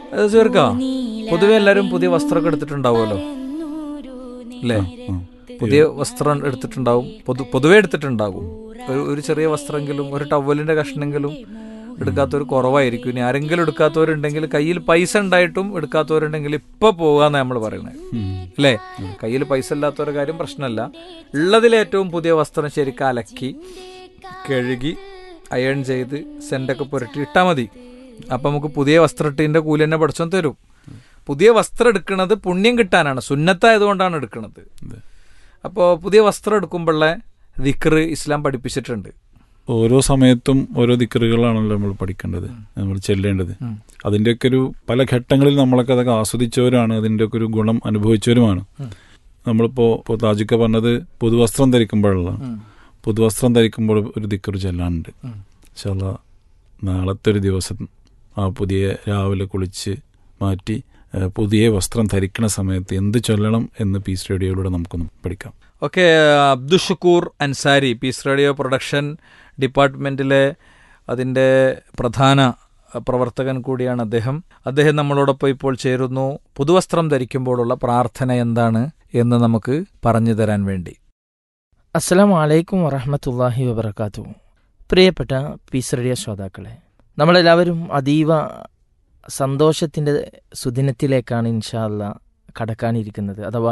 അത് ചേർക്കാ പൊതുവെ എല്ലാവരും പുതിയ വസ്ത്രമൊക്കെ എടുത്തിട്ടുണ്ടാവുമല്ലോ അല്ലേ പുതിയ വസ്ത്രം എടുത്തിട്ടുണ്ടാവും പൊതു പൊതുവെ എടുത്തിട്ടുണ്ടാകും ഒരു ഒരു ചെറിയ വസ്ത്രമെങ്കിലും ഒരു ടവലിന്റെ കഷ്ണെങ്കിലും എടുക്കാത്തവർ കുറവായിരിക്കും ഇനി ആരെങ്കിലും എടുക്കാത്തവരുണ്ടെങ്കിൽ കയ്യിൽ പൈസ ഉണ്ടായിട്ടും എടുക്കാത്തവരുണ്ടെങ്കിൽ ഇപ്പൊ പോകാന്ന് നമ്മൾ പറയുന്നത് അല്ലേ കയ്യിൽ പൈസ ഇല്ലാത്തവരുടെ കാര്യം പ്രശ്നമല്ല ഉള്ളതിൽ ഏറ്റവും പുതിയ വസ്ത്രം ശരിക്കും അലക്കി കഴുകി അയൺ ചെയ്ത് സെന്റൊക്കെ പുരട്ടി ഇട്ടാൽ മതി അപ്പൊ നമുക്ക് പുതിയ വസ്ത്രത്തിന്റെ കൂലി തന്നെ പഠിച്ചോൻ തരും പുതിയ വസ്ത്രം എടുക്കുന്നത് പുണ്യം കിട്ടാനാണ് സുന്നത്തായതുകൊണ്ടാണ് എടുക്കുന്നത് അപ്പോൾ പുതിയ വസ്ത്രം എടുക്കുമ്പോഴുള്ള ദിക്റ് ഇസ്ലാം പഠിപ്പിച്ചിട്ടുണ്ട് ഓരോ സമയത്തും ഓരോ ദിക്കറുകളാണല്ലോ നമ്മൾ പഠിക്കേണ്ടത് നമ്മൾ ചെല്ലേണ്ടത് അതിൻ്റെയൊക്കെ ഒരു പല ഘട്ടങ്ങളിൽ നമ്മളൊക്കെ അതൊക്കെ ആസ്വദിച്ചവരാണ് അതിൻ്റെയൊക്കെ ഒരു ഗുണം അനുഭവിച്ചവരുമാണ് നമ്മളിപ്പോൾ ഇപ്പോൾ താജിക്ക പറഞ്ഞത് പുതുവസ്ത്രം ധരിക്കുമ്പോഴുള്ള പുതുവസ്ത്രം ധരിക്കുമ്പോൾ ഒരു ദിക്കറ് ചെല്ലാനുണ്ട് ചില നാളത്തെ ഒരു ദിവസം ആ പുതിയ രാവിലെ കുളിച്ച് മാറ്റി ഏഹ്, പുതിയ വസ്ത്രം ധരിക്കുന്ന സമയത്ത് എന്ത് ചൊല്ലണം എന്ന് പീസ് റേഡിയോയിലൂടെ നമുക്കൊന്ന് പഠിക്കാം okay Abdushakoor Ansari Peace Radio production ഡിപ്പാർട്ട്മെന്റിലെ അതിൻ്റെ പ്രധാന പ്രവർത്തകൻ കൂടിയാണ് അദ്ദേഹം അദ്ദേഹം നമ്മളോടൊപ്പം ഇപ്പോൾ ചേരുന്നു പുതുവസ്ത്രം ധരിക്കുമ്പോഴുള്ള പ്രാർത്ഥന എന്താണ് എന്ന് നമുക്ക് പറഞ്ഞു തരാൻ വേണ്ടി അസ്സലാം വലൈക്കും വറഹമത്തല്ലാഹി വബർക്കാത്തു പ്രിയപ്പെട്ട പീസ് റേഡിയോ ശ്രോതാക്കളെ നമ്മളെല്ലാവരും അതീവ സന്തോഷത്തിൻ്റെ സുദിനത്തിലേക്കാണ് ഇൻഷാല്ല കടക്കാനിരിക്കുന്നത് അഥവാ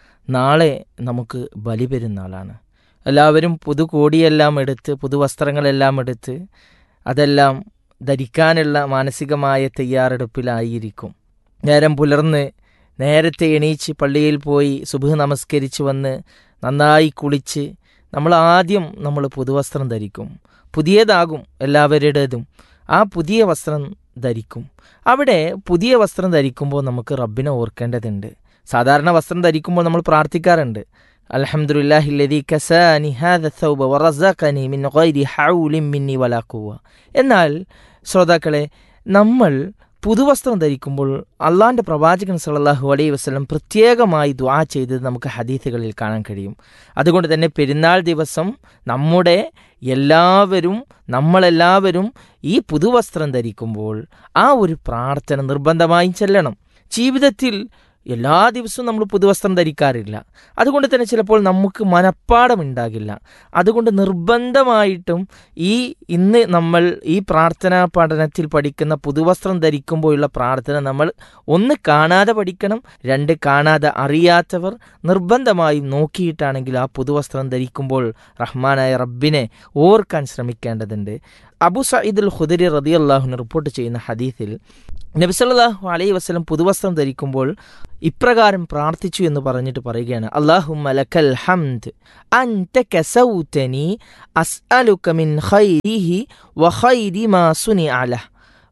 നാളെ നമുക്ക് ബലി പെരുന്നാളാണ് എല്ലാവരും പുതുകോടിയെല്ലാം എടുത്ത് പുതുവസ്ത്രങ്ങളെല്ലാം എടുത്ത് അതെല്ലാം ധരിക്കാനുള്ള മാനസികമായ തയ്യാറെടുപ്പിലായിരിക്കും നേരം പുലർന്ന് നേരത്തെ എണീച്ച് പള്ളിയിൽ പോയി സുബഹ് നമസ്കരിച്ച് വന്ന് നന്നായി കുളിച്ച് നമ്മൾ ആദ്യം നമ്മൾ പുതുവസ്ത്രം ധരിക്കും പുതിയതാകും എല്ലാവരുടേതും ആ പുതിയ വസ്ത്രം ധരിക്കും അവിടെ പുതിയ വസ്ത്രം ധരിക്കുമ്പോൾ നമുക്ക് റബ്ബിനെ ഓർക്കേണ്ടതുണ്ട് സാധാരണ വസ്ത്രം ധരിക്കുമ്പോൾ നമ്മൾ പ്രാർത്ഥിക്കാറുണ്ട് അൽഹംദുലില്ലാഹില്ലദീ കസാനി ഹാദ ثوب ورزقني من غير حول مني ولا قوة എന്നാൽ ശ്രോതാക്കളെ നമ്മൾ പുതുവസ്ത്രം ധരിക്കുമ്പോൾ അള്ളാന്റെ പ്രവാചകൻ സല്ലല്ലാഹു അലൈഹി വസല്ലം പ്രത്യേകമായി ദുആ ചെയ്തത് നമുക്ക് ഹദീസുകളിൽ കാണാൻ കഴിയും അതുകൊണ്ട് തന്നെ പെരുന്നാൾ ദിവസം നമ്മുടെ എല്ലാവരും നമ്മളെല്ലാവരും ഈ പുതുവസ്ത്രം ധരിക്കുമ്പോൾ ആ ഒരു പ്രാർത്ഥന നിർബന്ധമായും ചെല്ലണം ജീവിതത്തിൽ എല്ലാ ദിവസവും നമ്മൾ പുതുവസ്ത്രം ധരിക്കാറില്ല അതുകൊണ്ട് തന്നെ ചിലപ്പോൾ നമുക്ക് മനപ്പാടമുണ്ടാകില്ല അതുകൊണ്ട് നിർബന്ധമായിട്ടും ഈ ഇന്ന് നമ്മൾ ഈ പ്രാർത്ഥനാ പഠനത്തിൽ പഠിക്കുന്ന പുതുവസ്ത്രം ധരിക്കുമ്പോഴുള്ള പ്രാർത്ഥന നമ്മൾ ഒന്ന് കാണാതെ പഠിക്കണം രണ്ട് കാണാതെ അറിയാത്തവർ നിർബന്ധമായും നോക്കിയിട്ടാണെങ്കിൽ ആ പുതുവസ്ത്രം ധരിക്കുമ്പോൾ റഹ്മാനായ റബ്ബിനെ ഓർക്കാൻ ശ്രമിക്കേണ്ടതുണ്ട് അബു സയ്യിദുൽ ഖുദരി റതിയല്ലാഹുന് റിപ്പോർട്ട് ചെയ്യുന്ന ഹദീസിൽ നബി സല്ലല്ലാഹു അലൈഹി വസല്ലം പുതുവസ്ത്രം ധരിക്കുമ്പോൾ ഇപ്രകാരം പ്രാർത്ഥിച്ചു എന്ന് പറഞ്ഞിട്ട് പറയുകയാണ് അല്ലാഹുമ്മ ലക്കൽ ഹംദ് അൻത കസൗതനി അസ്അലുക മിൻ ഖൈരിഹി വഖൈരി മാ സുനിഅ ലഹ്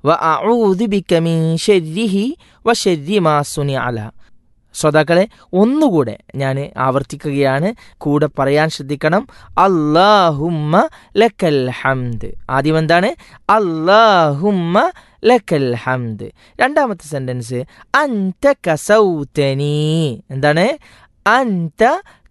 വഅഊദു ബിക മിൻ ശർരിഹി വശർരി മാ സുനിഅ ലഹ് ശ്രോതാക്കളെ ഒന്നുകൂടെ ഞാൻ ആവർത്തിക്കുകയാണ് കൂടെ പറയാൻ ശ്രദ്ധിക്കണം അല്ലാഹുമ്മ ലക്കൽ ഹംദ് ആദ്യം എന്താണ് അല്ലാഹുമ്മ ലക്കൽ ഹംദ് രണ്ടാമത്തെ സെന്റൻസ് അൻത കസൗതനി എന്താണ് അൻത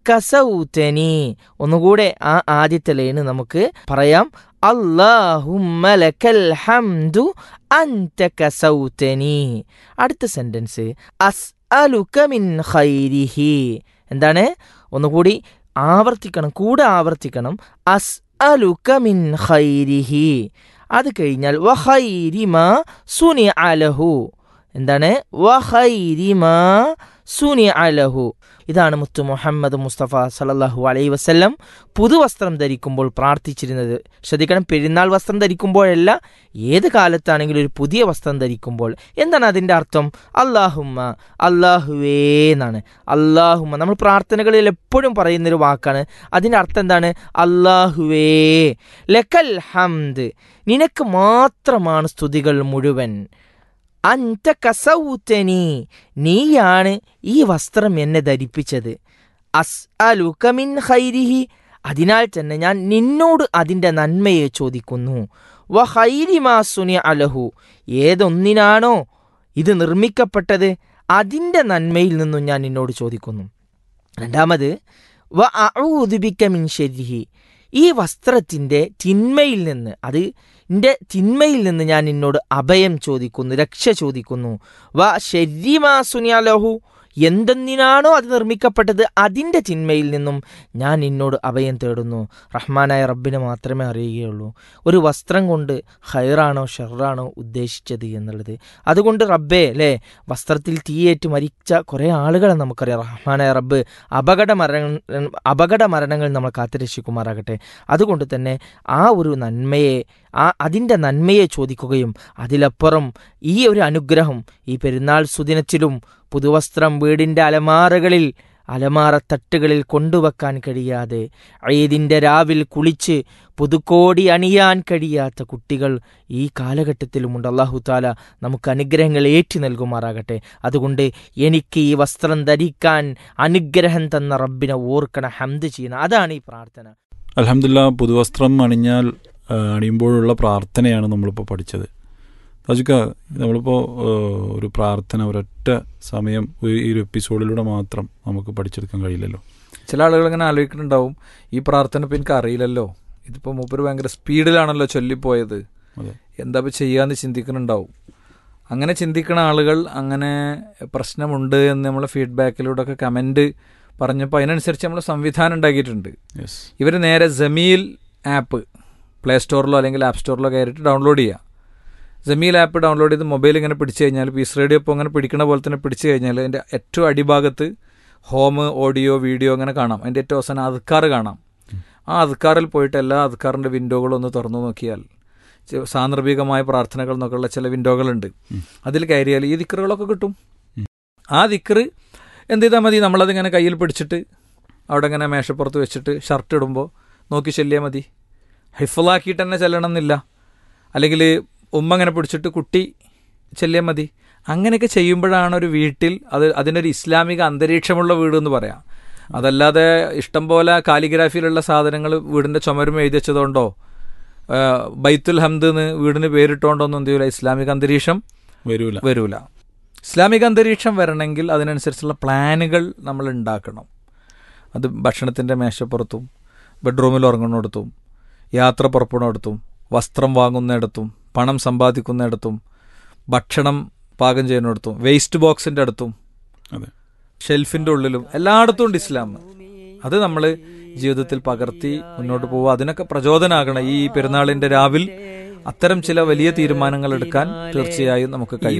കസൗതനി ഒന്നുകൂടെ ആ ആദ്യത്തെ ലൈന് നമുക്ക് പറയാം അല്ലാഹുമ്മ ലക്കൽ ഹംദു അൻത കസൗതനി അടുത്ത സെന്റൻസ് അസ് അലുക മിൻ ഖൈരിഹി എന്താണ് ഒന്നുകൂടി ആവർത്തിക്കണം കൂടെ ആവർത്തിക്കണം അസ് അലുക മിൻ ഖൈരിഹി അത് കഴിഞ്ഞാൽ വഹൈരിമ സുനി അലഹു എന്താണ് വഹൈരിമ സുനി അലഹു ഇതാണ് മുത്തു മുഹമ്മദ് മുസ്തഫ സലല്ലാഹു അലൈ വസ്ല്ലം പുതുവസ്ത്രം ധരിക്കുമ്പോൾ പ്രാർത്ഥിച്ചിരുന്നത് ശ്രദ്ധിക്കണം പെരുന്നാൾ വസ്ത്രം ധരിക്കുമ്പോഴല്ല ഏത് കാലത്താണെങ്കിലും ഒരു പുതിയ വസ്ത്രം ധരിക്കുമ്പോൾ എന്താണ് അതിൻ്റെ അർത്ഥം അള്ളാഹുമ്മ അള്ളാഹുവേ എന്നാണ് അള്ളാഹുമ്മ നമ്മൾ പ്രാർത്ഥനകളിൽ എപ്പോഴും പറയുന്നൊരു വാക്കാണ് അതിൻ്റെ അർത്ഥം എന്താണ് അള്ളാഹുവേ ലക്കൽ ഹംദ് നിനക്ക് മാത്രമാണ് സ്തുതികൾ മുഴുവൻ അൻത കസൗത്തനി നീയാണ് ഈ വസ്ത്രം എന്നെ ധരിപ്പിച്ചത് അസ് അലുക്കമിൻ ഹൈരിഹി അതിനാൽ തന്നെ ഞാൻ നിന്നോട് അതിൻ്റെ നന്മയെ ചോദിക്കുന്നു വ ഹൈരിമാസുനി അലഹു ഏതൊന്നിനാണോ ഇത് നിർമ്മിക്കപ്പെട്ടത് അതിൻ്റെ നന്മയിൽ നിന്നും ഞാൻ നിന്നോട് ചോദിക്കുന്നു രണ്ടാമത് വ അഊദുബിക്ക മിൻ ശരിഹി ഈ വസ്ത്രത്തിൻ്റെ തിന്മയിൽ നിന്ന് അത് എൻ്റെ തിന്മയിൽ നിന്ന് ഞാൻ നിന്നോട് അഭയം ചോദിക്കുന്നു രക്ഷ ചോദിക്കുന്നു വ ശരിമാ സുനിയാലോഹു എന്തെന്നിനാണോ അത് നിർമ്മിക്കപ്പെട്ടത് അതിൻ്റെ തിന്മയിൽ നിന്നും ഞാൻ നിന്നോട് അഭയം തേടുന്നു റഹ്മാനായ റബ്ബിനെ മാത്രമേ അറിയുകയുള്ളൂ ഒരു വസ്ത്രം കൊണ്ട് ഹൈറാണോ ഷെറാണോ ഉദ്ദേശിച്ചത് എന്നുള്ളത് അതുകൊണ്ട് റബ്ബേ അല്ലേ വസ്ത്രത്തിൽ തീയേറ്റ് മരിച്ച കുറേ ആളുകളെ നമുക്കറിയാം റഹ്മാനായ റബ്ബ് അപകട മരണ അപകട മരണങ്ങൾ നമ്മൾ കാത്തുരക്ഷിക്കുമാറാകട്ടെ അതുകൊണ്ട് തന്നെ ആ ഒരു നന്മയെ ആ അതിൻ്റെ നന്മയെ ചോദിക്കുകയും അതിലപ്പുറം ഈ ഒരു അനുഗ്രഹം ഈ പെരുന്നാൾ സുദിനത്തിലും പുതുവസ്ത്രം വീടിൻ്റെ അലമാറകളിൽ അലമാറത്തട്ടുകളിൽ കൊണ്ടുവെക്കാൻ കഴിയാതെ ഈദിൻ്റെ രാവിൽ കുളിച്ച് പുതുക്കോടി അണിയാൻ കഴിയാത്ത കുട്ടികൾ ഈ കാലഘട്ടത്തിലുമുണ്ട് അള്ളാഹു താല നമുക്ക് അനുഗ്രഹങ്ങൾ ഏറ്റി നൽകുമാറാകട്ടെ അതുകൊണ്ട് എനിക്ക് ഈ വസ്ത്രം ധരിക്കാൻ അനുഗ്രഹം തന്ന റബ്ബിനെ ഓർക്കണ ഹംദ് ചെയ്യുന്ന അതാണ് ഈ പ്രാർത്ഥന അലഹമില്ല പുതുവസ്ത്രം അണിഞ്ഞാൽ ആ, അണിയുമ്പോഴുള്ള പ്രാർത്ഥനയാണ് നമ്മളിപ്പോൾ പഠിച്ചത് താജുക്ക നമ്മളിപ്പോൾ ആ, ഒരു പ്രാർത്ഥന ഒരൊറ്റ സമയം ഒരു- ഈ ഒരു എപ്പിസോഡിലൂടെ മാത്രം നമുക്ക് പഠിച്ചെടുക്കാൻ കഴിയില്ലല്ലോ ചില ആളുകൾ ഇങ്ങനെ ആലോചിക്കുന്നുണ്ടാവും ഈ പ്രാർത്ഥന ഇപ്പം എനിക്ക് അറിയില്ലല്ലോ ഇതിപ്പോൾ മൂപ്പര് ഭയങ്കര സ്പീഡിലാണല്ലോ ചൊല്ലിപ്പോയത് അതെ എന്താ ഇപ്പം ചെയ്യാന്ന് ചിന്തിക്കുന്നുണ്ടാവും അങ്ങനെ ചിന്തിക്കുന്ന ആളുകൾ അങ്ങനെ പ്രശ്നമുണ്ട് എന്ന് നമ്മൾ ഫീഡ്ബാക്കിലൂടെ ഒക്കെ കമൻറ്റ് പറഞ്ഞപ്പോൾ അതിനനുസരിച്ച് നമ്മൾ സംവിധാനം ഉണ്ടാക്കിയിട്ടുണ്ട് യെസ് ഇവർ നേരെ ജമീൽ ആപ്പ് പ്ലേ സ്റ്റോറിലോ അല്ലെങ്കിൽ ആപ്പ് സ്റ്റോറിലോ കയറിയിട്ട് ഡൗൺലോഡ് ചെയ്യുക ജമീൽ ആപ്പ് ഡൗൺലോഡ് ചെയ്ത് മൊബൈൽ ഇങ്ങനെ പിടിച്ചു കഴിഞ്ഞാൽ പീസ് റേഡിയോ ഇപ്പോൾ അങ്ങനെ പിടിക്കണ പോലെ തന്നെ പിടിച്ചു കഴിഞ്ഞാൽ അതിൻ്റെ ഏറ്റവും അടിഭാഗത്ത് ഹോം ഓഡിയോ വീഡിയോ അങ്ങനെ കാണാം അതിൻ്റെ ഏറ്റവും അവസാനം അദ്ക്കാർ കാണാം ആ അദ്ക്കാറിൽ പോയിട്ട് എല്ലാ അദ്ക്കാറിൻ്റെ വിൻഡോകളും ഒന്ന് തുറന്നു നോക്കിയാൽ ചെ- സാന്ദർഭികമായ പ്രാർത്ഥനകൾ എന്നൊക്കെയുള്ള ചില വിൻഡോകളുണ്ട് അതിൽ കയറിയാൽ ഈ ദിക്കറുകളൊക്കെ കിട്ടും ആ ദിക്കറ് എന്ത് ചെയ്താൽ മതി നമ്മളതിങ്ങനെ കയ്യിൽ പിടിച്ചിട്ട് അവിടെ ഇങ്ങനെ മേശപ്പുറത്ത് വെച്ചിട്ട് ഷർട്ട് ഇടുമ്പോൾ നോക്കി ചെല്ലിയാൽ മതി ഹിഫലാക്കിയിട്ട് തന്നെ ചെല്ലണം എന്നില്ല അല്ലെങ്കിൽ ഉമ്മ ഇങ്ങനെ പിടിച്ചിട്ട് കുട്ടി ചെല്ലിയാൽ മതി അങ്ങനെയൊക്കെ ചെയ്യുമ്പോഴാണ് ഒരു വീട്ടിൽ അത് അതിനൊരു ഇസ്ലാമിക അന്തരീക്ഷമുള്ള വീട് എന്ന് പറയാം അതല്ലാതെ ഇഷ്ടം പോലെ കാലിഗ്രാഫിയിലുള്ള സാധനങ്ങൾ വീടിൻ്റെ ചുമരും എഴുതി വെച്ചതുകൊണ്ടോ ആ, ബൈത്തുൽ ഹംദ് എന്ന് വീടിന് പേരിട്ടുകൊണ്ടോ ഒന്നും എന്ത് ചെയ്യൂല ഇസ്ലാമിക അന്തരീക്ഷം വരൂല വരൂല ഇസ്ലാമിക അന്തരീക്ഷം വരണമെങ്കിൽ അതിനനുസരിച്ചുള്ള പ്ലാനുകൾ നമ്മൾ ഉണ്ടാക്കണം അത് ഭക്ഷണത്തിൻ്റെ മേശപ്പുറത്തും ബെഡ്റൂമിൽ ഉറങ്ങുന്നിടത്തും യാത്ര പുറപ്പെടുന്നിടത്തും വസ്ത്രം വാങ്ങുന്നിടത്തും പണം സമ്പാദിക്കുന്നിടത്തും ഭക്ഷണം പാകം ചെയ്യുന്നിടത്തും വേസ്റ്റ് ബോക്സിൻ്റെ അടുത്തും അതെ ഷെൽഫിൻ്റെ ഉള്ളിലും എല്ലായിടത്തും ഉണ്ട് ഇസ്ലാം അത് നമ്മൾ ജീവിതത്തിൽ പകർത്തി മുന്നോട്ട് പോവുക അതിനൊക്കെ പ്രചോദനമാകണം ഈ പെരുന്നാളിൻ്റെ രാവിൽ അത്തരം ചില വലിയ തീരുമാനങ്ങൾ എടുക്കാൻ തീർച്ചയായും നമുക്ക് കഴിയും